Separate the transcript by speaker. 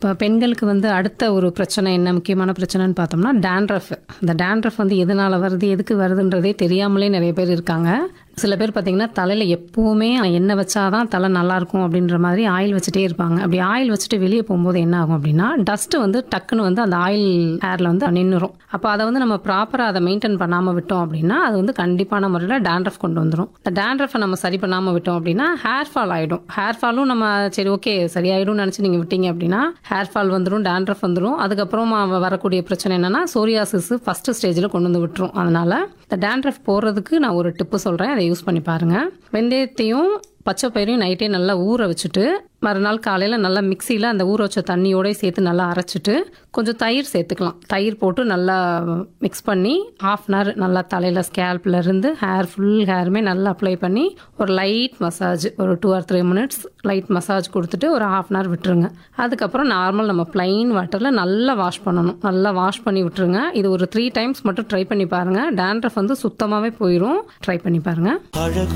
Speaker 1: இப்போ பெண்களுக்கு வந்து அடுத்த ஒரு பிரச்சனை என்ன முக்கியமான பிரச்சனைன்னு பார்த்தோம்னா டேண்ட்ரஃப் இந்த டேண்ட்ரஃப் வந்து எதனால வருது எதுக்கு வருதுன்றதே தெரியாமலே நிறைய பேர் இருக்காங்க சில பேர் பார்த்தீங்கன்னா தலையில் எப்போவுமே எண்ணெய் வச்சாதான் தலை நல்லா இருக்கும் அப்படின்ற மாதிரி ஆயில் வச்சுட்டே இருப்பாங்க அப்படி ஆயில் வச்சுட்டு வெளியே போகும்போது என்ன ஆகும் அப்படின்னா டஸ்ட் வந்து டக்குன்னு வந்து அந்த ஆயில் ஹேரில் வந்து நின்றுரும் அப்போ அதை வந்து நம்ம ப்ராப்பராக அதை மெயின்டைன் பண்ணாமல் விட்டோம் அப்படின்னா அது வந்து கண்டிப்பான முறையில் டேண்ட்ரஃப் கொண்டு வந்துடும் இந்த டேண்ட்ரஃபை நம்ம சரி பண்ணாமல் விட்டோம் அப்படின்னா ஹேர் ஃபால் ஆகிடும் ஹேர் ஃபாலும் நம்ம சரி ஓகே சரியாயிடும்னு நினச்சி நீங்கள் விட்டீங்க அப்படின்னா ஹேர் ஃபால் வந்துடும் டேண்ட்ரஃப் வந்துடும் அதுக்கப்புறமா வரக்கூடிய பிரச்சனை என்னன்னா சோரியாசிஸ் ஃபர்ஸ்ட் ஸ்டேஜில் கொண்டு வந்து விட்டுரும் அதனால இந்த டேண்ட்ரஃப் போடுறதுக்கு நான் ஒரு டிப்பு சொல்கிறேன் அதை யூஸ் பண்ணி பாருங்க வெந்தயத்தையும் பச்சை பயிரையும் நைட்டே நல்லா ஊற வச்சுட்டு மறுநாள் காலையில் நல்லா மிக்சியில் அந்த ஊற வச்ச தண்ணியோடய சேர்த்து நல்லா அரைச்சிட்டு கொஞ்சம் தயிர் சேர்த்துக்கலாம் தயிர் போட்டு நல்லா மிக்ஸ் பண்ணி ஹாஃப் அன் ஹவர் நல்லா தலையில் ஸ்கேல்ப்ல இருந்து ஹேர் ஃபுல் ஹேருமே நல்லா அப்ளை பண்ணி ஒரு லைட் மசாஜ் ஒரு two or three minutes light massage கொடுத்துட்டு ஒரு ஹாஃப் அன் ஹவர் விட்டுருங்க அதுக்கப்புறம் நார்மல் நம்ம ப்ளைன் வாட்டரில் நல்லா வாஷ் பண்ணணும் நல்லா வாஷ் பண்ணி விட்டுருங்க இது ஒரு த்ரீ டைம்ஸ் மட்டும் ட்ரை பண்ணி பாருங்கள் டேண்ட்ரஃப் வந்து சுத்தமாகவே போயிடும் ட்ரை பண்ணி பாருங்கள்
Speaker 2: அழகு